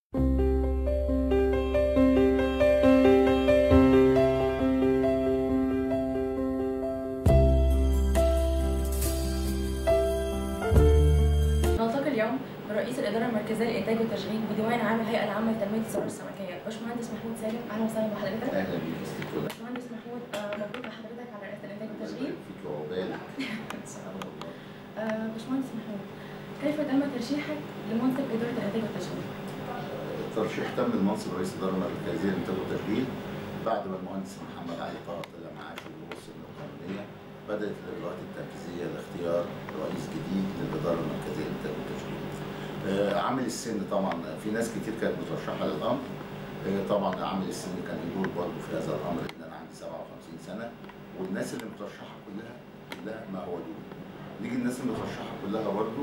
نلتقي اليوم برئيس الإدارة المركزية للإنتاج والتشغيل وديوان عام الهيئة العامة لتنمية الثروة السمكية باشمهندس محمود سالم أهلا وسهلا بحضرتك اهلا بيك يا ست كلها باشمهندس محمود آه، مبروك لحضرتك على رئاسة الإنتاج والتشغيل فيك وعقبالك إن شاء الله آه، باشمهندس محمود كيف تم ترشيحك لمنصب إدارة الإنتاج والتشغيل؟ ترشيح تم المنصب رئيس الاداره المركزيه للانتاج والتشغيل بعد ما المهندس محمد علي طه طلع معاش ووصل للقانونيه بدات الاجراءات التنفيذيه لاختيار رئيس جديد للاداره المركزيه للانتاج والتشغيل. آه، عامل السن طبعا في ناس كتير كانت مترشحه للامر آه، طبعا عامل السن كان له دور برضه في هذا الامر لان انا عندي 57 سنه والناس اللي مترشحه كلها كلها ما هو دول. نيجي الناس اللي مترشحه كلها برضه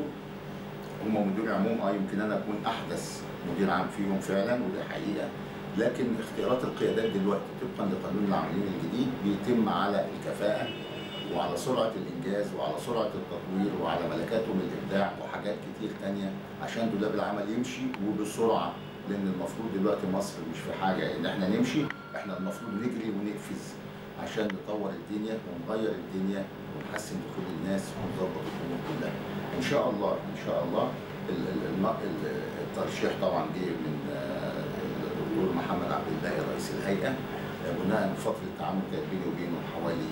هم مدير عموم اه يمكن انا اكون احدث مدير عام فيهم فعلا ودي حقيقه لكن اختيارات القيادات دلوقتي طبقا لقانون العاملين الجديد بيتم على الكفاءه وعلى سرعه الانجاز وعلى سرعه التطوير وعلى ملكاتهم الابداع وحاجات كتير تانية عشان دولاب العمل يمشي وبسرعه لان المفروض دلوقتي مصر مش في حاجه ان احنا نمشي احنا المفروض نجري ونقفز عشان نطور الدنيا ونغير الدنيا ونحسن دخول الناس ونظبط الامور كلها. ان شاء الله ان شاء الله ال- ال- الم- ال- الترشيح طبعا جه من آه، الدكتور محمد عبد الباقي رئيس الهيئه آه، بناء فتره تعامل كانت بيني وبينه حوالي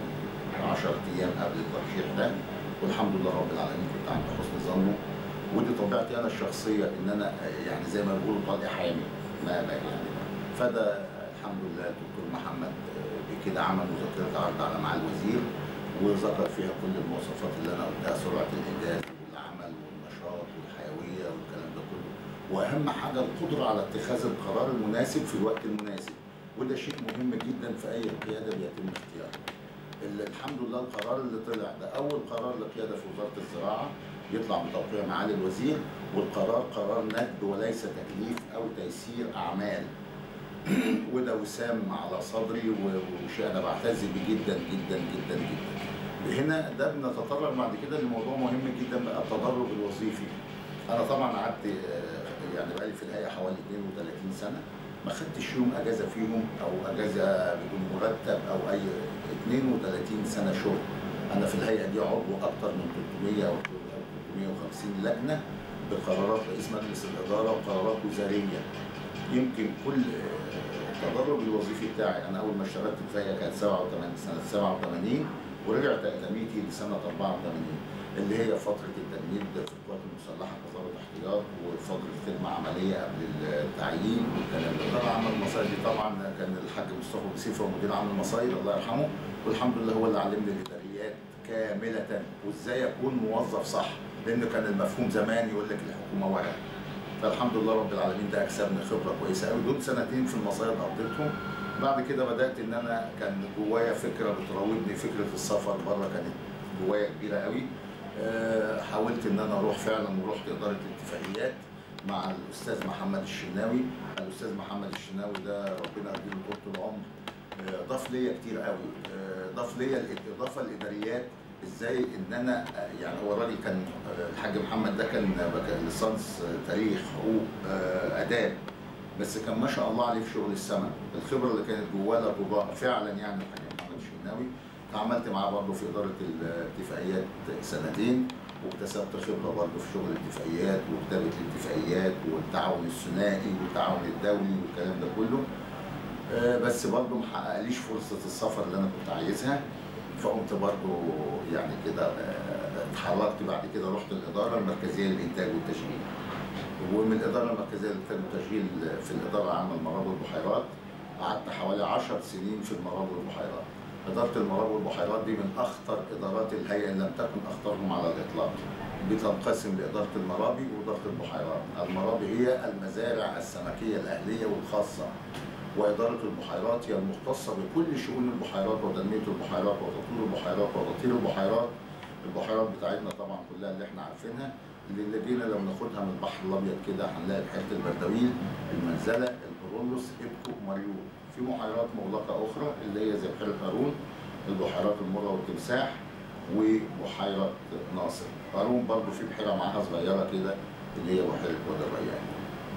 10 ايام قبل الترشيح ده والحمد لله رب العالمين كنت عند حسن ظنه ودي طبيعتي انا الشخصيه ان انا آه، يعني زي ما بيقولوا طالع حامي ما ما يعني فده الحمد لله الدكتور محمد آه، بكده عمل مذكره عرض على مع الوزير وذكر فيها كل المواصفات اللي انا قلتها سرعه الانجاز والعمل والنشاط والحيويه والكلام ده كله واهم حاجه القدره على اتخاذ القرار المناسب في الوقت المناسب وده شيء مهم جدا في اي قياده بيتم اختياره ال- الحمد لله القرار اللي طلع ده اول قرار لقياده في وزاره الزراعه يطلع بتوقيع معالي الوزير والقرار قرار ندب وليس تكليف او تيسير اعمال وده وسام على صدري و- وشيء انا بعتز بيه جدا جدا جدا جدا. هنا ده بنتطرق بعد كده لموضوع مهم جدا بقى التدرج الوظيفي. انا طبعا قعدت آه، يعني بقالي في الهيئه حوالي 32 سنه ما خدتش يوم اجازه فيهم او اجازه بدون مرتب او اي 32 سنه شغل. انا في الهيئه دي عضو اكثر من 300 او 350 لجنه بقرارات رئيس مجلس الاداره وقرارات وزاريه. يمكن كل التدرج الوظيفي بتاعي انا اول ما اشتغلت في الهيئه كانت 87 سنه 87 ورجعت اقدميتي لسنه 84 اللي هي فتره التجنيد في القوات المسلحه كظابط احتياط وفتره خدمه عمليه قبل التعيين والكلام ده طبعا عمل المصايد دي طبعا كان الحاج مصطفى بسيفه مدير عام المصايد الله يرحمه والحمد لله هو اللي علمني الاداريات كامله وازاي اكون موظف صح لان كان المفهوم زمان يقول لك الحكومه ورق فالحمد لله رب العالمين ده اكسبني خبره كويسه قوي دول سنتين في المصايد قضيتهم بعد كده بدات ان انا كان جوايا فكره بتراودني فكره السفر بره كانت جوايا كبيره قوي أه حاولت ان انا اروح فعلا ورحت اداره الاتفاقيات مع الاستاذ محمد الشناوي الاستاذ محمد الشناوي ده ربنا يديله طول العمر آه، ضاف ليا كتير قوي آه، ضاف ليا الاضافه الاداريات ازاي ان انا آه، يعني هو الراجل كان آه، الحاج محمد ده كان كان ليسانس آه، تاريخ حقوق آه، اداب بس كان ما شاء الله عليه في شغل السماء الخبره اللي كانت جواه لا تضاهى فعلا يعني الحاج محمد الشناوي تعاملت معاه برضه في اداره الاتفاقيات سنتين واكتسبت خبره برضه في شغل الاتفاقيات وكتابه الاتفاقيات والتعاون الثنائي والتعاون الدولي والكلام ده كله آه، بس برضه ما حققليش فرصه السفر اللي انا كنت عايزها فقمت برضه يعني كده آه، اتحركت بعد كده رحت الاداره المركزيه للانتاج والتشغيل ومن الاداره المركزيه للانتاج والتشغيل في الاداره العامه للمرابط والبحيرات قعدت حوالي 10 سنين في المرابط والبحيرات اداره المرابط والبحيرات دي من اخطر ادارات الهيئه ان لم تكن اخطرهم على الاطلاق بتنقسم لاداره المرابي واداره البحيرات المرابي هي المزارع السمكيه الاهليه والخاصه وإدارة البحيرات هي المختصة بكل شؤون البحيرات وتنمية البحيرات وتطوير البحيرات وتطهير البحيرات البحيرات بتاعتنا طبعا كلها اللي احنا عارفينها اللي اللي جينا لو ناخدها من البحر الأبيض كده هنلاقي بحيرة البردويل المنزلة البرولوس إبكو ماريو في بحيرات مغلقة أخرى اللي هي زي بحيرة هارون البحيرات المرة والتمساح وبحيرة ناصر هارون برضو في بحيرة معاها صغيرة كده اللي هي بحيرة وادي الريان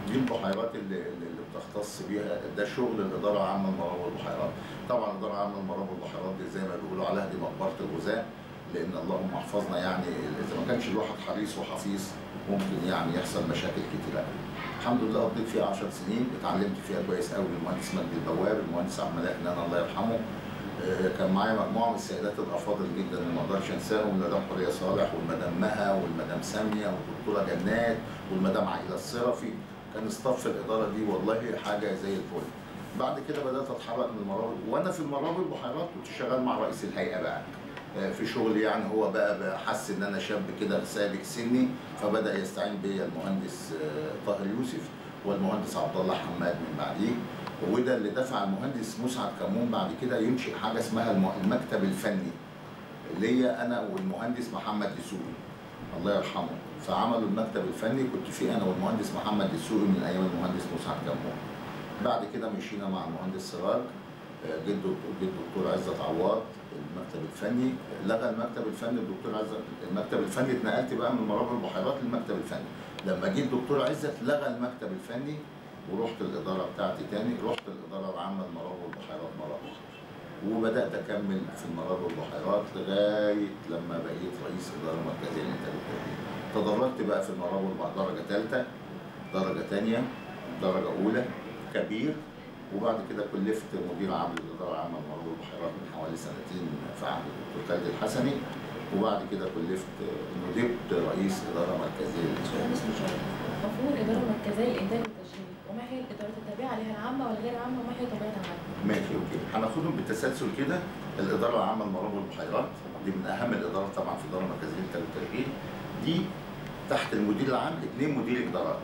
دي البحيرات اللي, اللي بتختص بيها ده شغل الاداره العامه لمرابط البحيرات طبعا الاداره العامه لمرابط البحيرات دي زي ما بيقولوا عليها دي مقبره الغزاة لان اللهم احفظنا يعني اذا ما كانش الواحد حريص وحفيظ ممكن يعني يحصل مشاكل كتيره قوي الحمد لله قضيت فيها 10 سنين اتعلمت فيها كويس قوي من المهندس مجدي البواب المهندس عبد الملاك نانا الله يرحمه آه، كان معايا مجموعه من السيدات الافاضل جدا اللي ما اقدرش انساهم المدام حوريه صالح والمدام مها والمدام ساميه والدكتوره جنات والمدام عائله الصرفي كان استاف الاداره دي والله حاجه زي الفل بعد كده بدات اتحرك من المرابط وانا في المرابط البحيرات كنت شغال مع رئيس الهيئه بقى آه، في شغل يعني هو بقى بقى حس ان انا شاب كده سابق سني فبدا يستعين بيا المهندس آه، طاهر يوسف والمهندس عبد الله حماد من بعديه وده اللي دفع المهندس مسعد كمون بعد كده ينشئ حاجه اسمها الم- المكتب الفني اللي هي انا والمهندس محمد دسوقي الله يرحمه فعملوا المكتب الفني كنت فيه انا والمهندس محمد دسوقي من ايام المهندس مسعد كمون بعد كده مشينا مع المهندس سراج آه، جد جد الدكتور عزت عواد المكتب الفني لغى المكتب الفني الدكتور عزت المكتب الفني اتنقلت بقى من مرابط البحيرات للمكتب الفني لما جه الدكتور عزت لغى المكتب الفني ورحت الاداره بتاعتي تاني رحت الاداره العامه لمرابط البحيرات مره اخرى وبدات اكمل في المرابط والبحيرات لغايه لما بقيت رئيس اداره مركزيه للانتاج والتوزيع تدرجت بقى في المرابط بعد درجه ثالثه درجه ثانيه درجه اولى كبير وبعد كده كلفت مدير عام للاداره العامه لمرابط والبحيرات من حوالي سنتين في عهد الدكتور خالد الحسني وبعد كده كلفت ندبت رئيس اداره مركزيه للانتاج مهندس مشارك مفهوم الاداره المركزيه للانتاج والتشغيل وما هي الادارات التابعه لها العامه والغير عامه وما هي طبيعه عملها ماشي اوكي هناخدهم بالتسلسل كده الاداره العامه لمرابط والبحيرات دي من اهم الادارات طبعا في الاداره المركزيه للانتاج والتشغيل دي تحت المدير العام اثنين مدير ادارات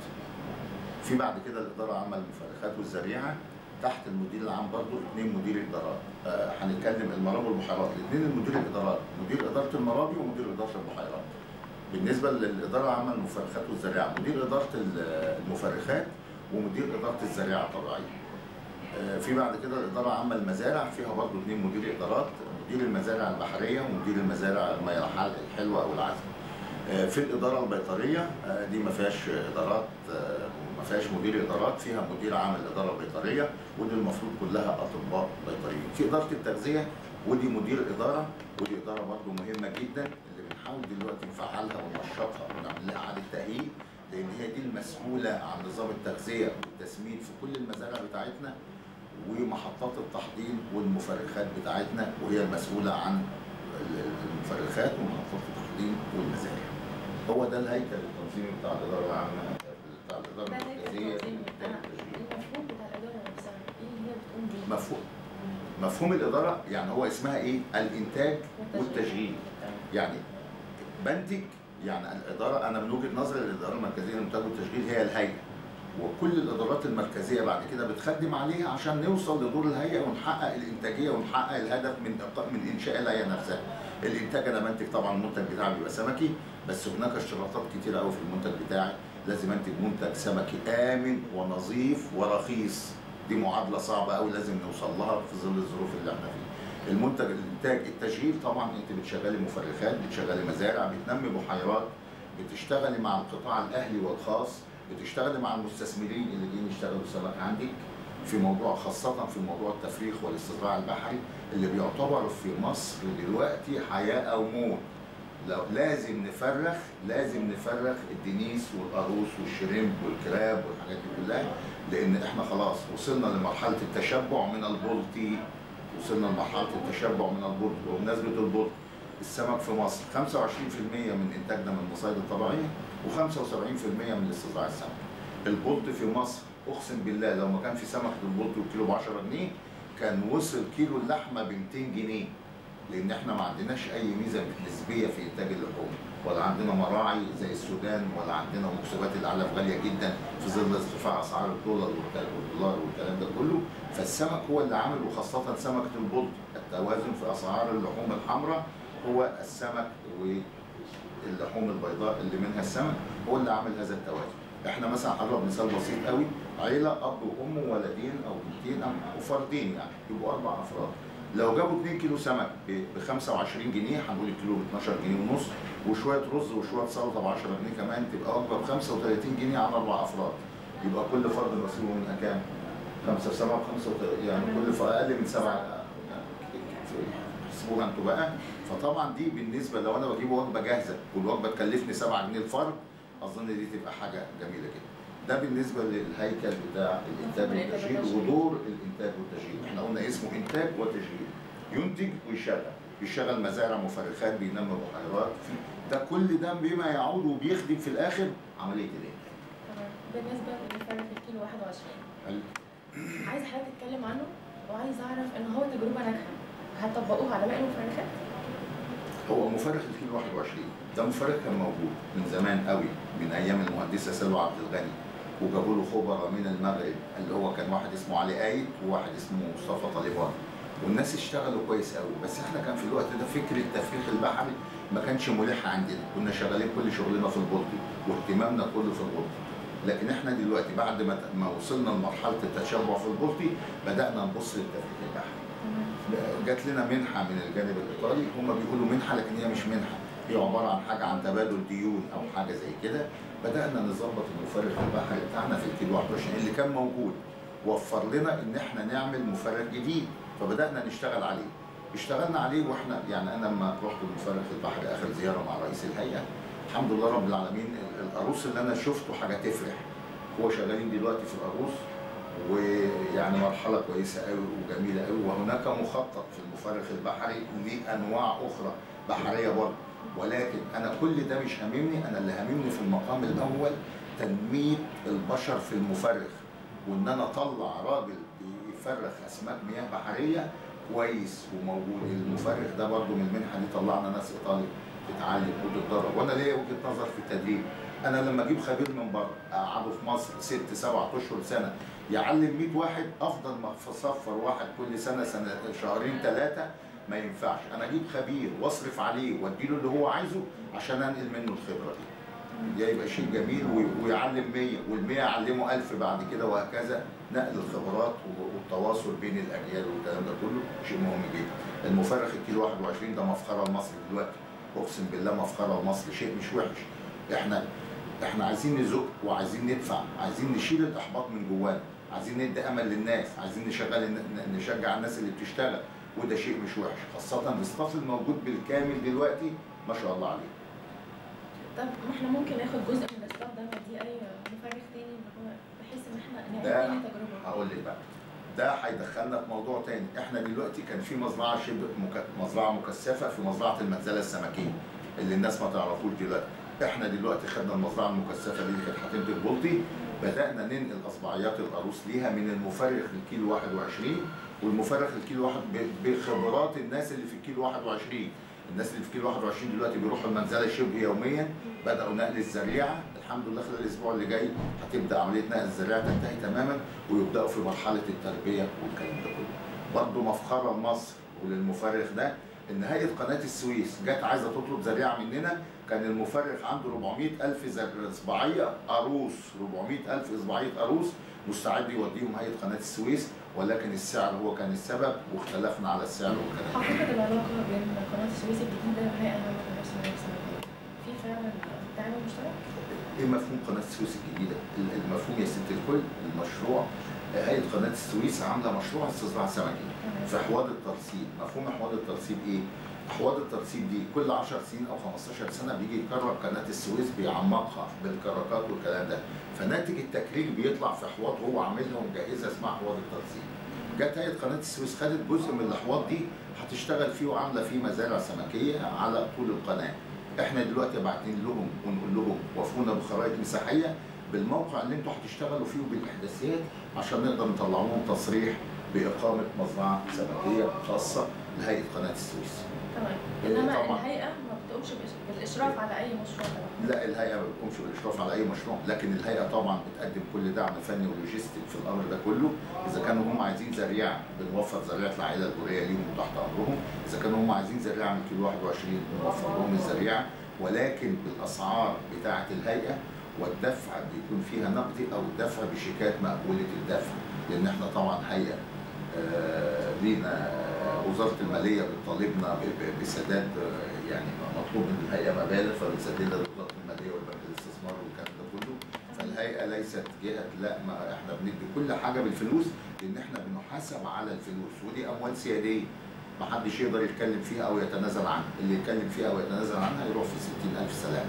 في بعد كده الاداره العامه للمفرخات والزريعه تحت المدير العام برضه اثنين مدير ادارات آه، هنتكلم المرابط والبحيرات الاثنين المدير الادارات مدير اداره المرابي ومدير اداره البحيرات بالنسبه للاداره العامه للمفرخات والزراعه مدير اداره ال- المفرخات ومدير اداره الزراعه الطبيعيه آه، في بعد كده الاداره العامه للمزارع فيها برضه اثنين مدير ادارات مدير المزارع البحريه ومدير المزارع المياه الحل- الحلوه او العذبه آه، في الاداره البيطريه آه، دي ما فيهاش ادارات آه، ما فيهاش مدير ادارات فيها مدير عام الاداره البيطريه ودي المفروض كلها اطباء بيطريين في اداره التغذيه ودي مدير اداره ودي اداره برضه مهمه جدا اللي بنحاول دلوقتي نفعلها وننشطها ونعمل لها اعاده تاهيل لان هي دي المسؤوله عن نظام التغذيه والتسمين في كل المزارع بتاعتنا ومحطات التحضير والمفرخات بتاعتنا وهي المسؤوله عن ال- المفرخات ومحطات التحضير والمزارع. هو ده الهيكل التنظيمي بتاع الاداره العامه بتاع الاداره ده هيكل المركزيه تنظيمي. للإنتاج أنا والتشغيل. المفهوم بتاع الاداره نفسها ايه اللي هي بتقوم بيه؟ مفهوم مفهوم الاداره يعني هو اسمها ايه؟ الانتاج والتشغيل. يعني بنتج يعني الاداره انا من وجهه نظري الاداره المركزيه للانتاج والتشغيل هي الهيئه وكل الادارات المركزيه بعد كده بتخدم عليها عشان نوصل لدور الهيئه ونحقق الانتاجيه ونحقق الهدف من من انشاء الهيئه نفسها. الانتاج انا بنتج طبعا المنتج بتاعي بيبقى سمكي بس هناك اشتراطات كتيره قوي في المنتج بتاعي لازم انتج منتج سمكي امن ونظيف ورخيص دي معادله صعبه قوي لازم نوصل لها في ظل الظروف اللي احنا فيها. المنتج الانتاج التشغيل طبعا انت بتشغلي مفرخات بتشغلي مزارع بتنمي بحيرات بتشتغلي مع القطاع الاهلي والخاص بتشتغلي مع المستثمرين اللي جايين يشتغلوا سمك عندك في موضوع خاصة في موضوع التفريخ والاستزراع البحري اللي بيعتبر في مصر دلوقتي حياة أو موت لو لازم نفرخ لازم نفرخ الدنيس والقاروص والشريمب والكراب والحاجات دي كلها لأن احنا خلاص وصلنا لمرحلة التشبع من البلطي وصلنا لمرحلة التشبع من البلطي وبمناسبة البلطي السمك في مصر 25% من انتاجنا من المصايد الطبيعيه و75% من الاستزراع السمك. البلط في مصر اقسم بالله لو ما كان في سمك البلط والكيلو ب 10 جنيه كان وصل كيلو اللحمه ب 200 جنيه لان احنا ما عندناش اي ميزه نسبيه في انتاج اللحوم ولا عندنا مراعي زي السودان ولا عندنا مكسبات العلف غاليه جدا في ظل ارتفاع اسعار الدولار والك- والدولار والكلام ده كله فالسمك هو اللي عامل وخاصه سمكه البلط التوازن في اسعار اللحوم الحمراء هو السمك واللحوم البيضاء اللي منها السمك هو اللي عامل هذا التوازن احنا مثلا هضرب مثال بسيط قوي عيله اب وام وولدين او بنتين أو- وفردين يعني يبقوا اربع افراد لو جابوا 2 كيلو سمك ب 25 جنيه هنقول الكيلو ب 12 جنيه ونص وشويه رز وشويه سلطه ب 10 جنيه كمان تبقى وجبه ب 35 جنيه على اربع افراد يبقى كل فرد مسؤول من كام؟ خمسة في سبعة بخمسة وت- يعني كل فرد أقل من سبعة احسبوها انتوا بقى فطبعا دي بالنسبة لو أنا بجيب وجبة جاهزة والوجبة تكلفني 7 جنيه الفرد أظن دي تبقى حاجة جميلة جدا. ده بالنسبة للهيكل بتاع الإنتاج والتشغيل ودور الإنتاج والتشغيل، إحنا قلنا اسمه إنتاج وتشغيل. ينتج ويشغل، يشغل مزارع مفرخات بينمي بحيرات في ده كل ده بما يعود وبيخدم في الآخر عملية الإنتاج. تمام بالنسبه للفرق الكيلو 21 حلو؟ عايز حضرتك تتكلم عنه وعايز اعرف ان هو تجربه ناجحه هتطبقوها على باقي المفرخات هو مفرخ الكيلو 21 ده مفرخ كان موجود من زمان قوي من ايام المهندسه سلوى عبد الغني وجابوا له خبراء من المغرب اللي هو كان واحد اسمه علي قايد وواحد اسمه مصطفى طالبان والناس اشتغلوا كويس قوي بس احنا كان في الوقت ده فكره التفريخ البحري ما كانش ملح عندنا كنا شغالين كل شغلنا في البلطي واهتمامنا كله في البلطي لكن احنا دلوقتي بعد ما ما وصلنا لمرحله التشبع في البلطي بدانا نبص للتفريخ البحري جات لنا منحه من الجانب الايطالي هم بيقولوا منحه لكن هي مش منحه هي عباره عن حاجه عن تبادل ديون او حاجه زي كده بدانا نظبط المفرغ البحري بتاعنا في الكيلو 21 اللي كان موجود وفر لنا ان احنا نعمل مفرغ جديد فبدانا نشتغل عليه اشتغلنا عليه واحنا يعني انا لما رحت المفرغ البحري اخر زياره مع رئيس الهيئه الحمد لله رب العالمين ال- العروس اللي انا شفته حاجه تفرح هو شغالين دلوقتي في العروس ويعني مرحله كويسه قوي وجميله قوي وهناك مخطط في المفرخ البحري لانواع اخرى بحريه برضه ولكن انا كل ده مش هاممني انا اللي هاممني في المقام الاول تنميه البشر في المفرخ وان انا اطلع راجل بيفرخ اسماك مياه بحريه كويس وموجود المفرخ ده برضه من المنحه دي طلعنا ناس ايطالي تتعلم وتتدرب وانا ليا وجهه نظر في التدريب انا لما اجيب خبير من بره اقعده في مصر ست سبع اشهر سنه يعلم 100 واحد افضل ما اصفر واحد كل سنه سنه شهرين ثلاثه ما ينفعش انا اجيب خبير واصرف عليه واديله اللي هو عايزه عشان انقل منه الخبره دي ده يبقى شيء جميل وي- ويعلم 100 وال100 يعلمه 1000 بعد كده وهكذا نقل الخبرات و- والتواصل بين الاجيال والكلام ده كله شيء مهم جدا المفرخ الكيلو 21 ده مفخره لمصر دلوقتي اقسم بالله مفخره لمصر شيء مش وحش احنا احنا عايزين نزق وعايزين ندفع عايزين نشيل الاحباط من جوانا عايزين ندي امل للناس عايزين نشغل الن- نشجع الناس اللي بتشتغل وده شيء مش وحش خاصه الاستاف الموجود بالكامل دلوقتي ما شاء الله عليه طب ما احنا ممكن ناخد جزء من الاستاف ده نديه اي مفرخ تاني اللي هو بحيث ان احنا ده نعمل تاني تجربه هقول لك بقى ده هيدخلنا في موضوع تاني احنا دلوقتي كان في مزرعه شبه مك... مزرعه مكثفه في مزرعه المنزله السمكيه اللي الناس ما تعرفوش دلوقتي احنا دلوقتي خدنا المزرعه المكثفه دي اللي كانت هتنتج بلطي بدانا ننقل اصبعيات القاروص ليها من المفرخ الكيلو 21 والمفرخ الكيلو واحد ب- بخبرات الناس اللي في الكيلو 21 الناس اللي في كيلو 21 دلوقتي بيروحوا المنزله شبه يوميا بداوا نقل الزريعه الحمد لله خلال الاسبوع اللي جاي هتبدا عمليه نقل الزريعه تنتهي تماما ويبداوا في مرحله التربيه والكلام ده كله. برضه مفخره لمصر وللمفرخ ده ان هيئه قناه السويس جت عايزه تطلب زريعه مننا كان المفرخ عنده 400 الف زر- اصبعيه قاروص 400 الف اصبعيه قاروص مستعد يوديهم هيئه قناه السويس ولكن السعر هو كان السبب واختلفنا على السعر والكلام ده. حقيقة العلاقة بين قناة السويس الجديدة وهيئة العامة للنفس والنفس في فعلا تعاون مشترك؟ ايه مفهوم قناه السويس الجديده؟ ال- المفهوم يا ست الكل المشروع آه، هيئه قناه السويس عامله مشروع استصلاح سمكي في احواض الترسيب، مفهوم احواض الترسيب ايه؟ احواض الترسيب دي كل 10 سنين او 15 سنه بيجي يكرر قناه السويس بيعمقها بالكراكات والكلام ده، فناتج التكرير بيطلع في احواض هو عاملها ومجهزها اسمها احواض الترسيب. جت هيئه قناه السويس خدت جزء من الاحواض دي هتشتغل فيه وعامله فيه مزارع سمكيه على طول القناه. احنا دلوقتي باعتين لهم ونقول لهم وافونا بخرائط مساحيه بالموقع اللي انتوا هتشتغلوا فيه وبالاحداثيات عشان نقدر نطلع لهم تصريح باقامه مزرعه سمكيه خاصه لهيئه قناه السويس. تمام إيه انما طبعاً. الهيئة ما بتقومش بإش- بالإشراف على أي مشروع طبعا لا الهيئه ما بتقومش بالاشراف على اي مشروع لكن الهيئه طبعا بتقدم كل دعم فني ولوجستي في الامر ده كله اذا كانوا هم عايزين زريعه بنوفر زريعه العائله الجوريه ليهم وتحت امرهم اذا كانوا هم عايزين زريعه من كيلو 21 بنوفر لهم الزريعه ولكن بالاسعار بتاعه الهيئه والدفع بيكون فيها نقدي او الدفع بشيكات مقبوله الدفع لان احنا طبعا هيئه آه، لينا وزاره الماليه بتطالبنا ب- ب- بسداد آه، يعني مطلوب من الهيئه مبالغ فبنسددها لوزاره الماليه والبنك الاستثمار والكلام ده كله فالهيئه الهيئه ليست جهه لا ما احنا بندي كل حاجه بالفلوس لان احنا بنحاسب على الفلوس ودي اموال سياديه ما حدش يقدر يتكلم فيها او يتنازل عنها اللي يتكلم فيها او يتنازل عنها يروح في 60000 سلام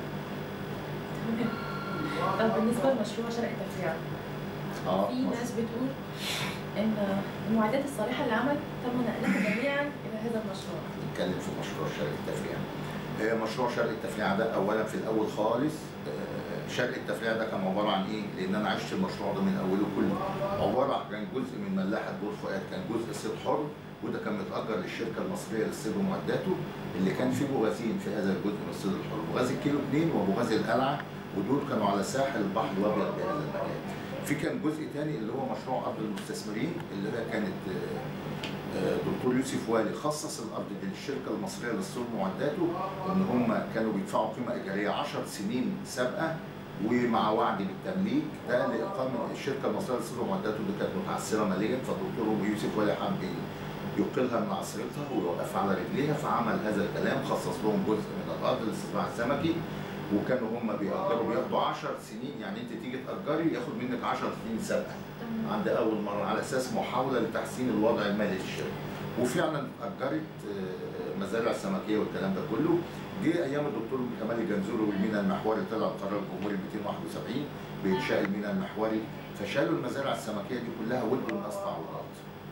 طب بالنسبه لمشروع شرق التفريع اه في ناس بتقول ان المعدات الصالحه للعمل تم نقلها جميعا الى هذا المشروع نتكلم في مشروع شرق التفريع آه، مشروع شرق التفريع ده اولا في الاول خالص آه، شرق التفريع ده كان عباره عن ايه؟ لان انا عشت المشروع ده من اوله كله عباره عن كان جزء من ملاحه بور فؤاد كان جزء صيد حر وده كان متاجر للشركه المصريه للصيد ومعداته اللي كان فيه بوغازين في هذا الجزء من الصيد الحر بوغاز الكيلو 2 وبوغاز القلعه ودول كانوا على ساحل البحر الابيض بهذا المكان. في كان جزء تاني اللي هو مشروع ارض المستثمرين اللي هي كانت آه، آه، دكتور يوسف والي خصص الارض دي للشركه المصريه للصيد ومعداته ان هم كانوا بيدفعوا قيمه ايجاريه 10 سنين سابقه ومع وعد بالتمليك ده لاقامه الشركه المصريه للصيد ومعداته دي كانت متعثره ماليا فالدكتور يوسف والي حب يقلها من عصرتها ويوقفها على رجليها فعمل هذا الكلام خصص لهم جزء من الارض للاستزراع السمكي وكانوا هم بيأجروا بياخدوا 10 سنين يعني انت تيجي تأجري ياخد منك 10 سنين سابقه عند اول مره على اساس محاوله لتحسين الوضع المالي للشركه وفعلا اجرت آه، مزارع سمكيه والكلام ده كله جه ايام الدكتور كمال الجنزوري والمينا المحوري طلع القرار الجمهوري 271 بانشاء المينا المحوري فشالوا المزارع السمكيه دي كلها وادوا الناس تعويضات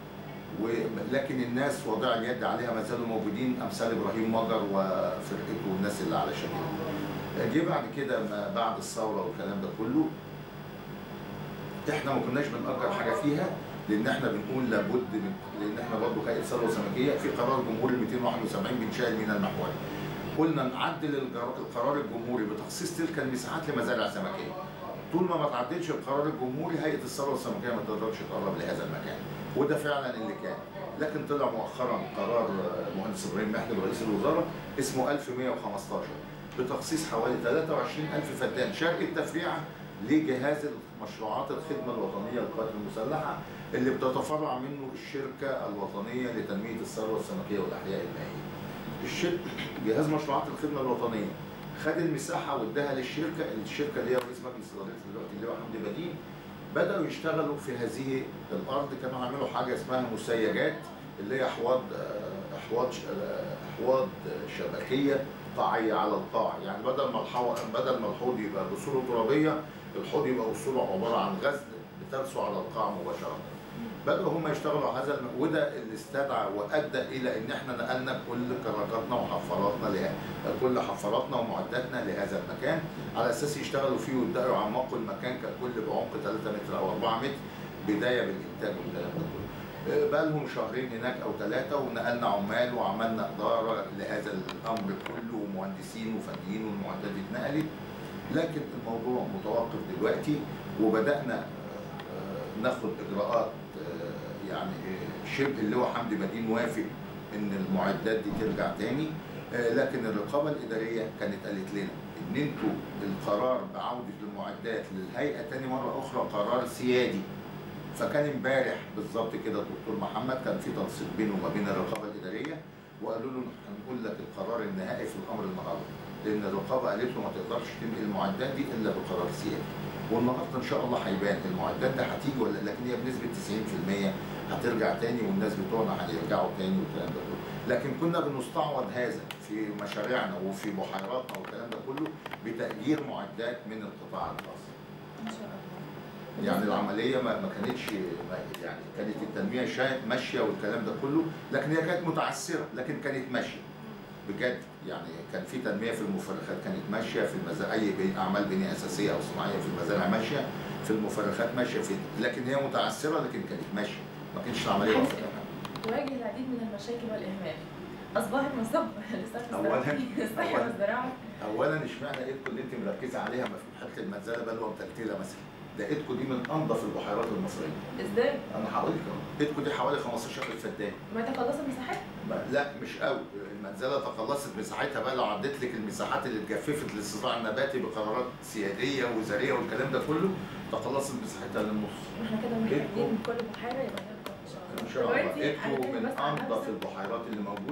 ولكن الناس وضع اليد عليها ما زالوا موجودين امثال ابراهيم مجر وفرقته والناس اللي على شكله جه بعد كده ما بعد الثوره والكلام ده كله احنا ما كناش بنأجر حاجه فيها لان احنا بنقول لابد من لان احنا برضه كائن ثروه سمكيه في قرار جمهوري 271 بانشاء الميناء المحوري. قلنا نعدل الجر- القرار الجمهوري بتخصيص تلك المساحات لمزارع سمكيه. طول ما ما تعدلش القرار الجمهوري هيئه الثروه السمكيه ما تقدرش تقرب لهذا المكان. وده فعلا اللي كان. لكن طلع مؤخرا قرار آه، مهندس ابراهيم محمد رئيس الوزراء اسمه 1115 بتخصيص حوالي 23000 فدان شرق التفريعه لجهاز مشروعات الخدمه الوطنيه للقوات المسلحه اللي بتتفرع منه الشركه الوطنيه لتنميه الثروه السمكيه والاحياء المائيه. الشركه جهاز مشروعات الخدمه الوطنيه خد المساحه واداها للشركه، الشركه اللي هي رئيس مجلس ادارتها دلوقتي اللي هو حمدي بدين بداوا يشتغلوا في هذه الارض كانوا عملوا حاجه اسمها مسيجات اللي هي احواض آه، احواض ش- آه، احواض شبكيه قاعيه على القاع يعني بدل ما الحو... بدل ما الحوض يبقى بصوره ترابيه الحوض يبقى وصوله عباره عن غزل بترسو على القاع مباشره بدأوا هم يشتغلوا على هذا الم... وده اللي استدعى وادى الى ان احنا نقلنا كل كراكاتنا وحفاراتنا له... كل حفاراتنا ومعداتنا لهذا المكان على اساس يشتغلوا فيه ويبداوا يعمقوا المكان ككل بعمق 3 متر او 4 متر بدايه بالانتاج والكلام ده كله. بقى لهم شهرين هناك او ثلاثه ونقلنا عمال وعملنا اداره لهذا الامر كله ومهندسين وفنيين والمعدات اتنقلت لكن الموضوع متوقف دلوقتي وبدانا آه، ناخد اجراءات آه، يعني آه، شبه اللي هو حمدي مدين وافق ان المعدات دي ترجع تاني آه، لكن الرقابه الاداريه كانت قالت لنا ان انتوا القرار بعوده المعدات للهيئه تاني مره اخرى قرار سيادي فكان امبارح بالظبط كده الدكتور محمد كان في تنسيق بينه وما بين الرقابه الاداريه وقالوا له هنقول لك القرار النهائي في الامر النهارده لان الرقابه قالت له ما تقدرش تنقل المعدات دي الا بقرار سيادي والنهارده ان شاء الله هيبان المعدات ده هتيجي ولا لكن هي بنسبه 90% هترجع تاني والناس بتوعنا هيرجعوا تاني والكلام ده كله لكن كنا بنستعوض هذا في مشاريعنا وفي بحيراتنا والكلام ده كله بتأجير معدات من القطاع الخاص ما شاء الله يعني العمليه ما ما كانتش ما- يعني كانت التنميه شا- ماشيه والكلام ده كله لكن هي كانت متعثره لكن كانت ماشيه بجد يعني كان في تنميه في المفرخات كانت ماشيه في المزارع اي بي- اعمال بنيه اساسيه او صناعيه في المزارع ماشيه في المفرخات ماشيه في لكن هي متعثره لكن كانت ماشيه ما كانتش العمليه واقفه تماما تواجه العديد من المشاكل والإهمال أصبحت مصب لصرف أولاً- الصحي الصحي أولاً. والزراعة اولا اشمعنى ايدكو اللي انت مركزه عليها ما في حته المنزله بلوه متلتله مثلا ده ايدكو دي من انظف البحيرات المصريه إزاي؟ انا هقول لك أهو. ايدكو دي حوالي 15 فدان ما تقلص المساحات؟ ما- لا مش قوي المنزله تقلصت مساحتها بقى لو عديت لك المساحات اللي اتجففت للصراع النباتي بقرارات سياديه وزاريه والكلام ده كله تقلصت مساحتها للنص احنا كده إيدكو. محتاجين كل بحيرة يبقى نبقى إن شاء الله ان شاء الله دلوقتي ايدكو هنتكلم من بس عن انظف نفس- البحيرات اللي موجوده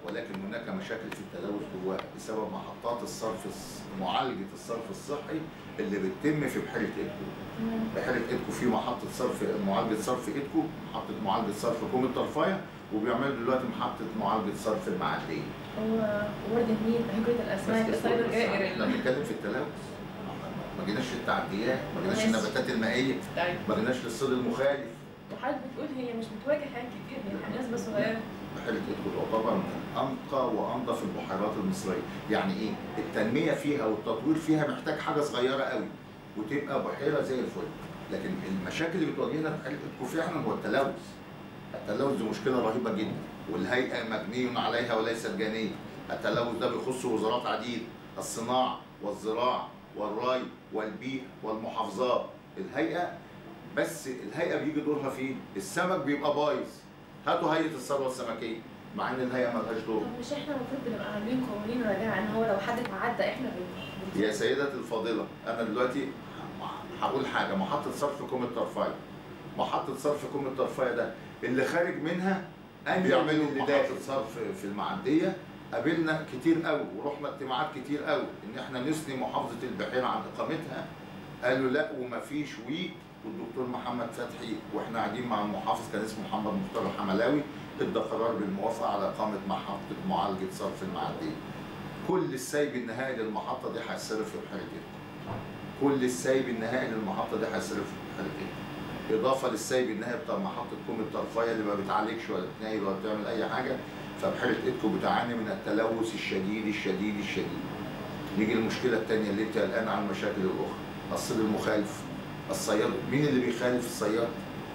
ولكن هناك مشاكل في التلوث جواها بسبب محطات الصرف الص- معالجه الصرف الصحي اللي بتتم في بحيره ايدكو بحيره ايدكو في محطه صرف معالجه صرف ايدكو محطه معالجه صرف كوم الطرفايه وبيعملوا دلوقتي محطه معالجه صرف المعديه هو ورد النيل هجرة الأسماك بس السايبر احنا جائر بنتكلم في التلوث ما جيناش في التعديات ما جيناش ماشي. النباتات المائيه طيب ما جيناش للصيد المخالف وحضرتك بتقول هي مش بتواجه حاجات كتير هي نسبة صغيرة بحيره ايدكو تعتبر من انقى وانظف البحيرات المصريه يعني ايه التنميه فيها والتطوير فيها محتاج حاجه صغيره قوي وتبقى بحيره زي الفل لكن المشاكل اللي بتواجهنا في بحيره ايدكو فعلا هو التلوث التلوث دي مشكله رهيبه جدا والهيئه مبني عليها وليست جانيه التلوث ده بيخص وزارات عديده الصناعه والزراعه والري والبيئه والمحافظات الهيئه بس الهيئه بيجي دورها فين؟ السمك بيبقى بايظ هاتوا هيئه الثروه السمكيه مع ان الهيئه ملهاش دور طب مش احنا المفروض بنبقى عاملين قوانين راجعة ان هو لو حد تعدى احنا بن يا سيدتي الفاضله انا دلوقتي هقول حاجه محطه صرف كوم الطرفايه محطه صرف كوم الطرفايه ده اللي خارج منها أنهي بيعملوا اللي محطه داخل؟ صرف في المعديه قابلنا كتير قوي ورحنا اجتماعات كتير قوي ان احنا نثني محافظه البحيره عن اقامتها قالوا لا ومفيش وي والدكتور محمد فتحي واحنا قاعدين مع المحافظ كان اسمه محمد مختار الحملاوي ادى قرار بالموافقه على اقامه محطه معالجه صرف المعديه. كل السيب النهائي للمحطه دي هيتصرف في بحيره إيدكو. كل السيب النهائي للمحطه دي هيتصرف في بحيره إيدكو. اضافه للسيب النهائي بتاع محطه كوم الطرفيه اللي ما بتعالجش ولا بتنايل ولا بتعمل اي حاجه فبحيره ايدكو بتعاني من التلوث الشديد الشديد الشديد. نيجي للمشكله الثانيه اللي انت قلقان عن المشاكل الاخرى الصيد المخالف الصياد مين اللي بيخالف الصياد؟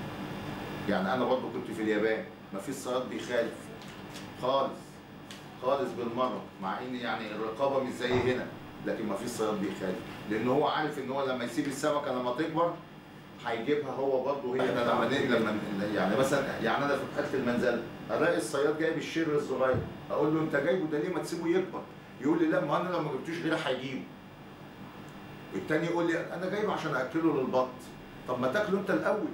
يعني انا برضه كنت في اليابان ما فيش صياد بيخالف خالص خالص بالمره مع ان يعني الرقابه مش زي هنا لكن ما فيش صياد بيخالف لان هو عارف ان هو لما يسيب السمكه لما تكبر هيجيبها هو برضه هي ده لما ن- لما يعني مثلا يعني انا في بحيره المنزل الاقي الصياد جايب الشر الصغير اقول له انت جايبه ده ليه ما تسيبه يكبر؟ يقول لي لا ما انا لو ما جبتوش غيره هيجيبه التاني يقول لي انا جايبه عشان اكله للبط طب ما تاكله انت الاول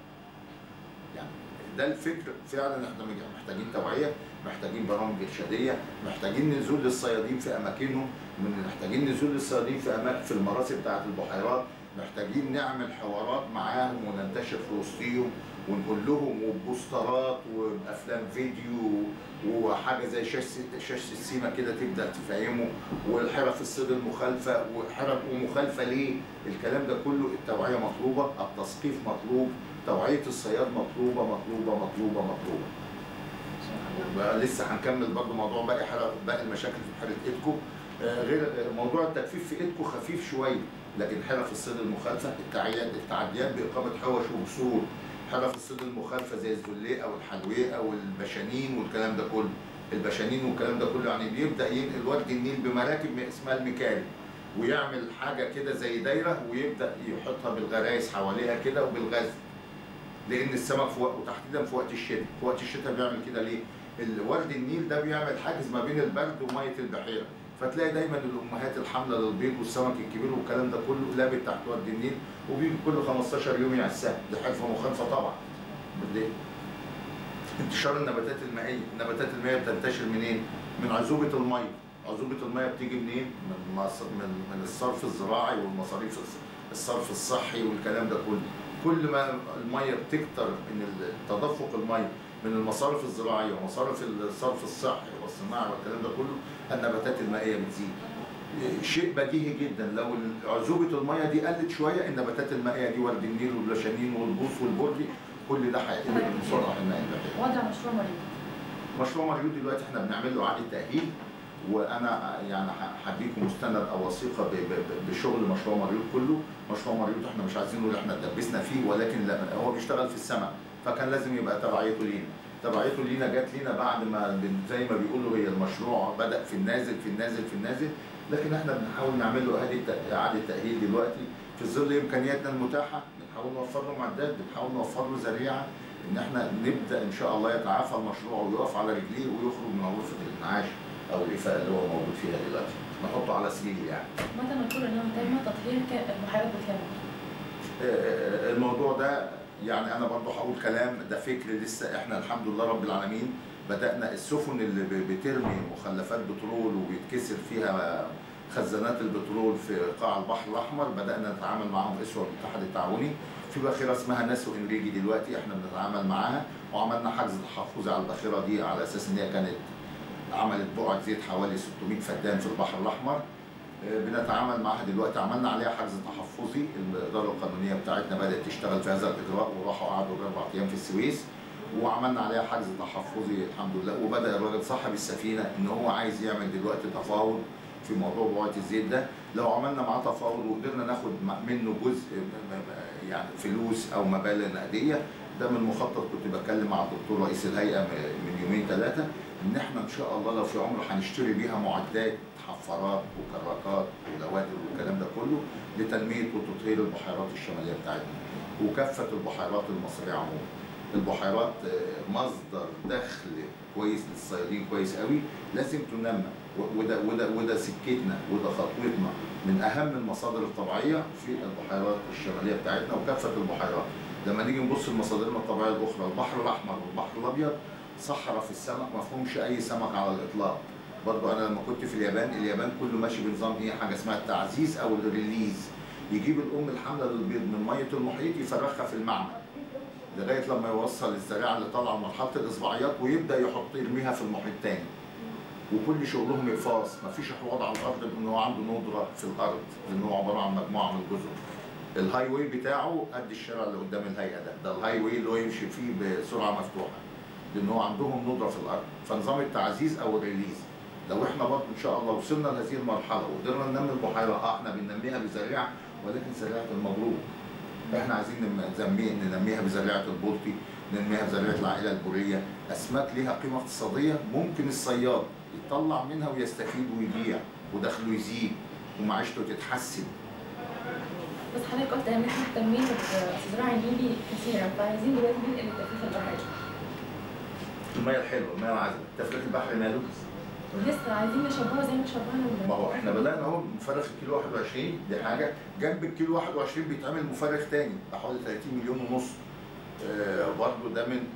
يعني ده الفكر فعلا احنا محتاجين توعيه محتاجين برامج ارشاديه محتاجين نزول للصيادين في اماكنهم من- محتاجين نزول للصيادين في اماكن في المراسي بتاعه البحيرات محتاجين نعمل حوارات معاهم وننتشر في وسطيهم ونقول لهم وبوسترات وافلام فيديو وحاجه زي شاشه شاشه السيما كده تبدا تفهمه والحرف الصيد المخالفه وحرف ومخالفه ليه؟ الكلام ده كله التوعيه مطلوبه، التثقيف مطلوب، توعيه الصياد مطلوبه مطلوبه مطلوبه مطلوبه. بقى لسه هنكمل برضو موضوع باقي حرف باقي المشاكل في بحيره ايدكو آه، غير آه، موضوع التجفيف في ايدكو خفيف شويه لكن حرف الصيد المخالفه التعديات التعديات باقامه حوش وجسور حرف الصيد المخالفه زي الزليقه والحلويقه والبشانين والكلام ده كله البشانين والكلام ده كله يعني بيبدا ينقل ورد النيل بمراكب اسمها المكاري ويعمل حاجه كده زي دايره ويبدا يحطها بالغرايز حواليها كده وبالغاز لان السمك في وقت وتحديدا في وقت الشتاء في وقت الشتاء بيعمل كده ليه الورد النيل ده بيعمل حاجز ما بين البرد وميه البحيره فتلاقي دايما الامهات الحامله للبيض والسمك الكبير والكلام ده كله لابت تحت ورد النيل وبيجي كل 15 يوم يعسها دي حرفه مخالفه طبعا ليه؟ انتشار النباتات المائيه النباتات المائيه بتنتشر منين من عذوبه الميه عذوبه الميه بتيجي منين من مص- من من الصرف الزراعي والمصاريف الص- الصرف الصحي والكلام ده كله كل ما الميه بتكتر من تدفق الميه من المصارف الزراعيه ومصارف الصرف الصحي والصناعي والكلام ده كله النباتات المائيه بتزيد شيء بديهي جدا لو عذوبه الميه دي قلت شويه النباتات المائيه دي ورد النيل واللاشانين والبوص والبردي كل ده هيقل من سرعه الماء البحري وضع مشروع مريض مشروع مريوط دلوقتي احنا بنعمل له اعاده تاهيل وانا يعني ه- هديكم مستند او وثيقه ب- ب- بشغل مشروع مريوط كله مشروع مريوط احنا مش عايزين نقول احنا اتدبسنا فيه ولكن لا هو بيشتغل في السماء فكان لازم يبقى تبعيته لينا تبعيته لينا جت لينا بعد ما بن- زي ما بيقولوا هي المشروع بدا في النازل في النازل في النازل لكن احنا بنحاول نعمل له اعاده تأ- اعاده تاهيل دلوقتي في ظل امكانياتنا المتاحه بنحاول نوفر له معدات بنحاول نوفر له ذريعه ان احنا نبدا ان شاء الله يتعافى المشروع ويقف على رجليه ويخرج من غرفه الانعاش او الإفاءة اللي هو موجود فيها دلوقتي نحطه على سرير يعني متى نقول انه تم تطهير ك- البحيرات بالكامل؟ الموضوع ده يعني انا برضه هقول كلام ده فكر لسه احنا الحمد لله رب العالمين بدانا السفن اللي ب- بترمي مخلفات بترول وبيتكسر فيها خزانات البترول في قاع البحر الاحمر بدانا نتعامل معاهم اسوه الاتحاد التعاوني في باخره اسمها ناسو انريجي دلوقتي احنا بنتعامل معاها وعملنا حجز تحفظي على الباخره دي على اساس ان هي كانت عملت بقعه زيت حوالي 600 فدان في البحر الاحمر آه، بنتعامل معاها دلوقتي عملنا عليها حجز تحفظي الاداره القانونيه بتاعتنا بدات تشتغل في هذا الاجراء وراحوا قعدوا اربع ايام في السويس وعملنا عليها حجز تحفظي الحمد لله وبدا الراجل صاحب السفينه ان هو عايز يعمل دلوقتي تفاوض في موضوع بقعه الزيت ده لو عملنا معاه تفاوض وقدرنا ناخد م- منه جزء م- م- يعني فلوس او مبالغ نقديه ده من مخطط كنت بتكلم مع الدكتور رئيس الهيئه م- من يومين ثلاثه ان احنا ان شاء الله لو في عمر هنشتري بيها معدات حفارات وكراكات ولوادر والكلام ده كله لتنميه وتطهير البحيرات الشماليه بتاعتنا وكافه البحيرات المصريه عموما. البحيرات آه، مصدر دخل كويس للصيادين كويس قوي لازم تنمى و- وده وده وده سكتنا وده خطوتنا من اهم المصادر الطبيعيه في البحيرات الشماليه بتاعتنا وكافه البحيرات لما نيجي نبص لمصادرنا الطبيعيه الاخرى البحر الاحمر والبحر الابيض صحراء في السمك ما فيهمش اي سمك على الاطلاق برضو انا لما كنت في اليابان اليابان كله ماشي بنظام ايه حاجه اسمها التعزيز او الريليز يجيب الام الحامله للبيض من ميه المحيط يفرخها في المعمل لغايه لما يوصل الزراعه اللي طالعه لمرحله الاصبعيات ويبدا يحط يرميها في المحيط تاني وكل شغلهم اقفاص مفيش حوض على الارض لان هو عنده ندره في الارض لان هو عباره عن مجموعه من الجزر الهاي واي بتاعه قد الشارع اللي قدام الهيئه ده ده الهاي واي اللي هو يمشي فيه بسرعه مفتوحه لان هو عندهم ندره في الارض فنظام التعزيز او الريليز لو احنا برضه ان شاء الله وصلنا لهذه المرحله وقدرنا ننمي البحيره اه احنا بننميها بزريعه ولكن زريعه المبروك احنا عايزين نم- نسميه ننميها بزريعه البلطي ننميها بزريعه العائله البوريه اسماك ليها قيمه اقتصاديه ممكن الصياد يطلع منها ويستفيد ويبيع ودخله يزيد ومعيشته تتحسن بس حضرتك قلت ان احنا مهتمين بالزراعه النيلي كثيرا فعايزين دلوقتي ننقل التفريخ البحري الميه الحلوه الميه العذبه التفريخ البحري ماله ولسه عايزين نشبهه زي ما شبهنا ما هو احنا بدانا اهو مفرخ الكيلو 21 دي حاجه جنب الكيلو 21 بيتعمل مفرخ تاني بحوالي 30 مليون ونص آه برضه ده من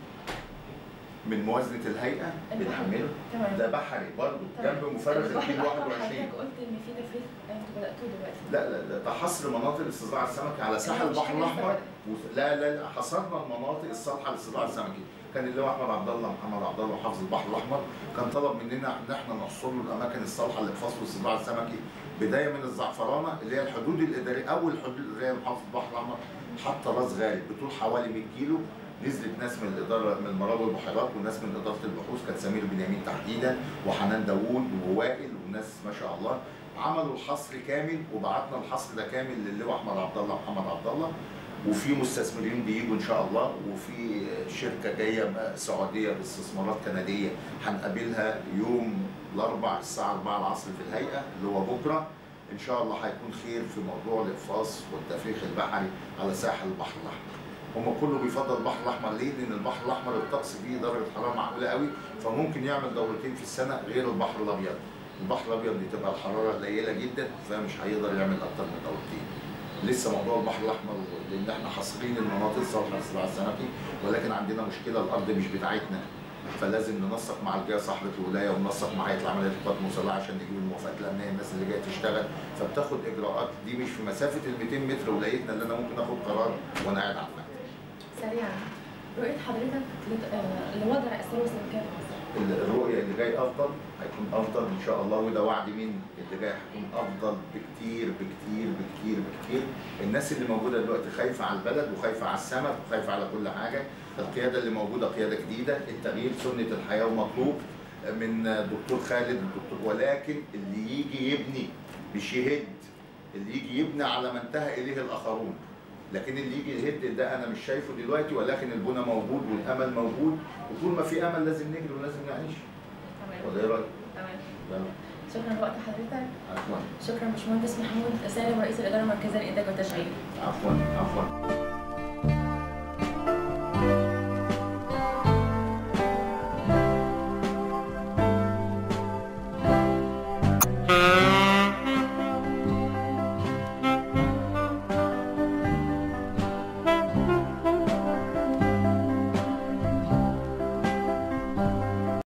من موازنه الهيئه بنحمله تمام ده بحري برضه تمام. جنب مفرخ البحر الكيلو الأحمر 21 حضرتك قلت ان في تفريخ انتوا بداتوه دلوقتي لا لا لا ده حصر مناطق استزراع السمكي على ساحل يعني مش البحر حاجة الاحمر استبعدت. و- لا لا لا حصرنا المناطق الصالحه للاستزراع السمكي كان اللواء احمد عبد الله محمد عبد الله حافظ البحر الاحمر كان طلب مننا ان احنا نحصر له الاماكن الصالحه لفصل الاستزراع السمكي بدايه من الزعفرانه اللي هي الحدود الاداريه اول حدود الاداريه لمحافظه البحر الاحمر حتى راس غارب بطول حوالي 100 كيلو نزلت ناس من الاداره من مراوي البحيرات وناس من اداره البحوث كان سمير بنيامين تحديدا وحنان داوود ووائل وناس ما شاء الله عملوا الحصر كامل وبعتنا الحصر ده كامل للواء احمد عبد الله محمد عبد الله وفي مستثمرين بيجوا ان شاء الله وفي شركه جايه سعوديه باستثمارات كنديه هنقابلها يوم الاربع الساعه 4 العصر في الهيئه اللي هو بكره ان شاء الله هيكون خير في موضوع الاقفاص والتفريخ البحري على ساحل البحر الاحمر. هم كله بيفضل البحر الاحمر ليه؟ لان البحر الاحمر الطقس فيه درجه حراره معقوله قوي فممكن يعمل دورتين في السنه غير البحر الابيض. البحر الابيض بتبقى الحراره قليله جدا فمش هيقدر يعمل اكتر من دورتين. لسه موضوع البحر الاحمر لان احنا حاصرين المناطق الصالحه للزراعه السمكي ولكن عندنا مشكله الارض مش بتاعتنا فلازم ننسق مع الجهه صاحبه الولايه وننسق مع هيئه العمليات القوات المسلحه عشان نجيب الموافقات الامنيه الناس اللي جايه تشتغل فبتاخد اجراءات دي مش في مسافه ال 200 متر ولايتنا اللي انا ممكن اخد قرار وانا قاعد على المكتب. سريعا رؤيه حضرتك لت- آه، لوضع الثروه السمكيه في مصر الرؤيه اللي جاي افضل هيكون افضل ان شاء الله وده وعد مني اللي جاي هيكون افضل بكتير بكتير بكتير بكتير الناس اللي موجوده دلوقتي خايفه على البلد وخايفه على السمك وخايفه على كل حاجه القياده اللي موجوده قياده جديده التغيير سنه الحياه ومطلوب من الدكتور خالد الدكتور ولكن اللي يجي يبني مش يهد اللي يجي يبني على ما انتهى اليه الاخرون لكن اللي يجي يهد ده انا مش شايفه دلوقتي ولكن البنى موجود والامل موجود وطول ما في امل لازم نجري ولازم نعيش تمام ولا ايه رايك؟ تمام يلا شكرا لوقت حضرتك عفوا شكرا باشمهندس محمود سالم رئيس الاداره المركزيه للانتاج والتشغيل عفوا عفوا